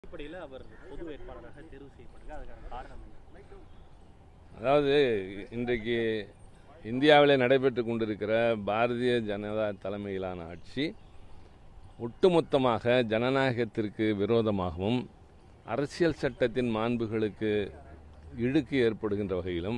அடிப்படையில் அவர் பொது வேட்பாளராக தேர்வு செய்யப்படுங்க அதுக்கான காரணம் என்ன அதாவது இன்றைக்கு இந்தியாவிலே நடைபெற்று கொண்டிருக்கிற பாரதிய ஜனதா தலைமையிலான ஆட்சி ஒட்டுமொத்தமாக ஜனநாயகத்திற்கு விரோதமாகவும் அரசியல் சட்டத்தின் மாண்புகளுக்கு இழுக்கு ஏற்படுகின்ற வகையிலும்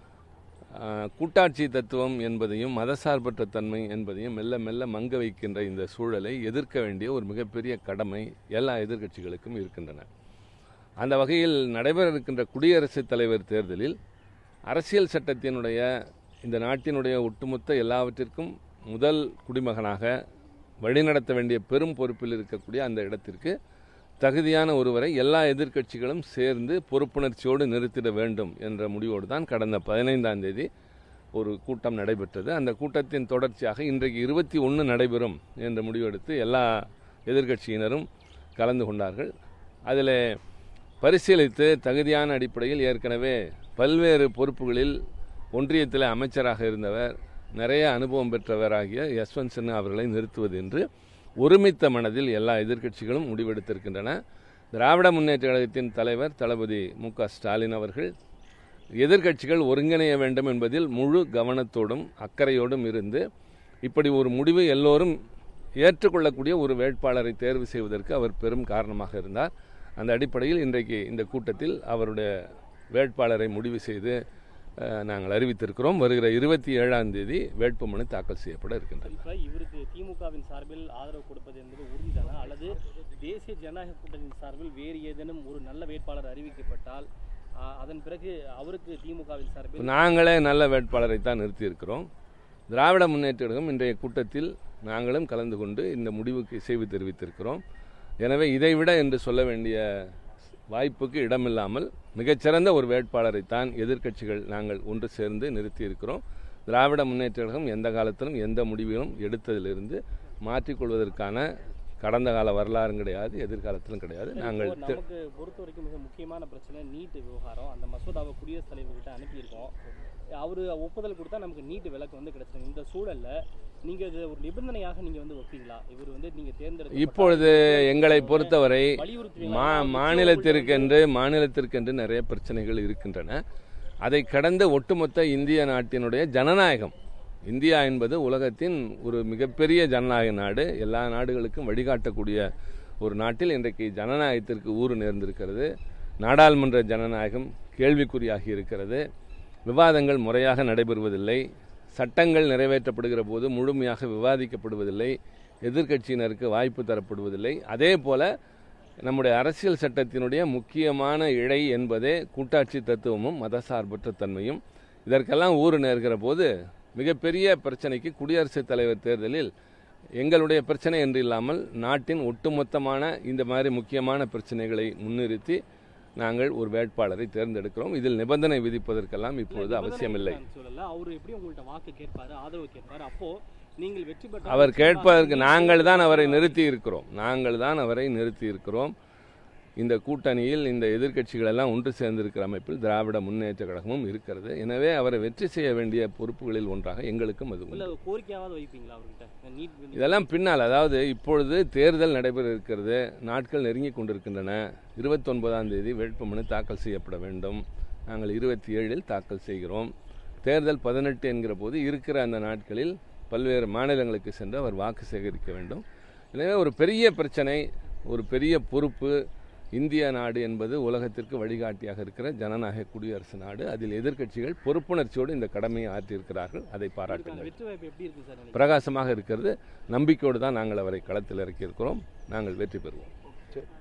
ஆஹ், கூட்டாட்சி தத்துவம் என்பதையும் மதசார்பற்ற தன்மை என்பதையும் மெல்ல மெல்ல மங்க வைக்கின்ற இந்த சூழலை எதிர்க்க வேண்டிய ஒரு மிகப்பெரிய கடமை எல்லா எதிர்க்கட்சிகளுக்கும் இருக்கின்றன அந்த வகையில் நடைபெற இருக்கின்ற குடியரசுத் தலைவர் தேர்தலில் அரசியல் சட்டத்தினுடைய இந்த நாட்டினுடைய ஒட்டுமொத்த எல்லாவற்றிற்கும் முதல் குடிமகனாக வழிநடத்த வேண்டிய பெரும் பொறுப்பில் இருக்கக்கூடிய அந்த இடத்திற்கு தகுதியான ஒருவரை எல்லா எதிர்க்கட்சிகளும் சேர்ந்து பொறுப்புணர்ச்சியோடு நிறுத்திட வேண்டும் என்ற முடிவோடு தான் கடந்த பதினைந்தாம் தேதி ஒரு கூட்டம் நடைபெற்றது அந்த கூட்டத்தின் தொடர்ச்சியாக இன்றைக்கு இருபத்தி ஒன்று நடைபெறும் என்ற முடிவெடுத்து எல்லா எதிர்க்கட்சியினரும் கலந்து கொண்டார்கள் அதில் பரிசீலித்து தகுதியான அடிப்படையில் ஏற்கனவே பல்வேறு பொறுப்புகளில் ஒன்றியத்தில் அமைச்சராக இருந்தவர் நிறைய அனுபவம் பெற்றவராகிய யஸ்வந்த் சின்ஹா அவர்களை நிறுத்துவது என்று ஒருமித்த மனதில் எல்லா எதிர்க்கட்சிகளும் முடிவெடுத்திருக்கின்றன திராவிட முன்னேற்ற கழகத்தின் தலைவர் தளபதி மு க ஸ்டாலின் அவர்கள் எதிர்க்கட்சிகள் ஒருங்கிணைய வேண்டும் என்பதில் முழு கவனத்தோடும் அக்கறையோடும் இருந்து இப்படி ஒரு முடிவு எல்லோரும் ஏற்றுக்கொள்ளக்கூடிய ஒரு வேட்பாளரை தேர்வு செய்வதற்கு அவர் பெரும் காரணமாக இருந்தார் அந்த அடிப்படையில் இன்றைக்கு இந்த கூட்டத்தில் அவருடைய வேட்பாளரை முடிவு செய்து அஹ், நாங்கள் அறிவித்திருக்கிறோம் வருகிற இருபத்தி ஏழாம் தேதி வேட்புமனு தாக்கல் செய்யப்பட இருக்கின்றது இப்போ இவருக்கு திமுகவின் சார்பில் ஆதரவு கொடுப்பது என்பது உறுதிதானா அல்லது தேசிய ஜனநாயக கூட்டணியின் சார்பில் வேறு ஏதேனும் ஒரு நல்ல வேட்பாளர் அறிவிக்கப்பட்டால் ஆ, அதன் பிறகு அவருக்கு திமுகவின் சார்பில் நாங்களே நல்ல வேட்பாளரை தான் நிறுத்தியிருக்கிறோம் திராவிட முன்னேற்ற கழகம் இன்றைய கூட்டத்தில் நாங்களும் கலந்து கொண்டு இந்த முடிவுக்கு இசைவு தெரிவித்திருக்கிறோம் எனவே இதைவிட என்று சொல்ல வேண்டிய வாய்ப்புக்கு இடமில்லாமல் மிகச்சிறந்த ஒரு வேட்பாளரை தான் எதிர்க்கட்சிகள் நாங்கள் ஒன்று சேர்ந்து நிறுத்தியிருக்கிறோம் திராவிட முன்னேற்ற கழகம் எந்த காலத்திலும் எந்த முடிவிலும் எடுத்ததிலிருந்து மாற்றிக்கொள்வதற்கான கடந்த கால வரலாறும் கிடையாது எதிர்காலத்திலும் கிடையாது நாங்கள் இப்போ தெ- நமக்கு பொறுத்த வரைக்கும் மிக முக்கியமான பிரச்சனை நீட் விவகாரம் அந்த மசோதாவை குடியரசுத் தலைவர்கிட்ட அனுப்பியிருக்கோம் அவர் ஒப்புதல் கொடுத்தா நமக்கு நீட் விலக்கு வந்து கிடைச்சிடும் இந்த சூழல்ல நீங்க இது ஒரு நிபந்தனையாக நீங்க வந்து வைப்பீங்களா இவர் வந்து நீங்க தேர்ந்தெடுக்க இப்பொழுது எங்களை பொறுத்தவரை வலியுறுத்துவீங்களா? மா மாநிலத்திற்கென்று மாநிலத்திற்கென்று நிறைய பிரச்சனைகள் இருக்கின்றன அதை கடந்த ஒட்டுமொத்த இந்திய நாட்டினுடைய ஜனநாயகம் இந்தியா என்பது உலகத்தின் ஒரு மிகப்பெரிய ஜனநாயக நாடு எல்லா நாடுகளுக்கும் வழிகாட்டக்கூடிய ஒரு நாட்டில் இன்றைக்கு ஜனநாயகத்திற்கு ஊறு நேர்ந்திருக்கிறது நாடாளுமன்ற ஜனநாயகம் கேள்விக்குறியாகி இருக்கிறது விவாதங்கள் முறையாக நடைபெறுவதில்லை சட்டங்கள் நிறைவேற்றப்படுகிற போது முழுமையாக விவாதிக்கப்படுவதில்லை எதிர்க்கட்சியினருக்கு வாய்ப்பு தரப்படுவதில்லை அதே போல நம்முடைய அரசியல் சட்டத்தினுடைய முக்கியமான இழை என்பதே கூட்டாட்சி தத்துவமும் மதசார்பற்ற தன்மையும் இதற்கெல்லாம் ஊறு நேர்கிற போது மிகப்பெரிய பிரச்சனைக்கு குடியரசுத் தலைவர் தேர்தலில் எங்களுடைய பிரச்சனை என்று இல்லாமல் நாட்டின் ஒட்டுமொத்தமான இந்த மாதிரி முக்கியமான பிரச்சனைகளை முன்னிறுத்தி நாங்கள் ஒரு வேட்பாளரை தேர்ந்தெடுக்கிறோம் இதில் நிபந்தனை விதிப்பதற்கெல்லாம் இப்பொழுது அவசியமில்லை நான் சொல்லல அவர் எப்படி உங்கள்ட்ட வாக்கு கேட்பாரு ஆதரவு கேட்பாரு அப்போ நீங்கள் வெற்றி பெற்றால் அவர் நிச்சயமாக கேட்பதற்கு நீங்க நாங்கள் தான் அவரை நிறுத்தி இருக்கிறோம் நாங்கள் தான் அவரை நிறுத்தி இருக்கிறோம் இந்த கூட்டணியில் இந்த எதிர்க்கட்சிகள் எல்லாம் ஒன்று சேர்ந்திருக்கிற அமைப்பில் திராவிட முன்னேற்ற கழகமும் இருக்கிறது எனவே அவரை வெற்றி செய்ய வேண்டிய பொறுப்புகளில் ஒன்றாக எங்களுக்கும் அது இல்ல உண்டு கோரிக்கையாவது வைப்பீங்களா அவர்கிட்ட இந்த நீட் வந்து- இதெல்லாம் பின்னால் அதாவது இப்பொழுது தேர்தல் நடைபெற இருக்கிறது நாட்கள் நெருங்கி கொண்டிருக்கின்றன இருபத்தொன்பதாம் தேதி வேட்புமனு தாக்கல் செய்யப்பட வேண்டும் நாங்கள் இருபத்தி ஏழில் தாக்கல் செய்கிறோம் தேர்தல் பதினெட்டு என்கிற போது இருக்கிற அந்த நாட்களில் பல்வேறு மாநிலங்களுக்கு சென்று அவர் வாக்கு சேகரிக்க வேண்டும் எனவே ஒரு பெரிய பிரச்சனை ஒரு பெரிய பொறுப்பு இந்திய நாடு என்பது உலகத்திற்கு வழிகாட்டியாக இருக்கிற ஜனநாயக குடியரசு நாடு அதில் எதிர்க்கட்சிகள் பொறுப்புணர்ச்சியோடு இந்த கடமையை ஆற்றியிருக்கிறார்கள் அதை பாராட்டுங்கள் இதுக்கான வெற்றி வாய்ப்பு எப்படி இருக்கு சார் உங்களுக்கு? பிரகாசமாக இருக்கிறது நம்பிக்கையோடு தான் நாங்கள் அவரை களத்தில் இறக்கியிருக்கிறோம் நாங்கள் வெற்றி பெறுவோம்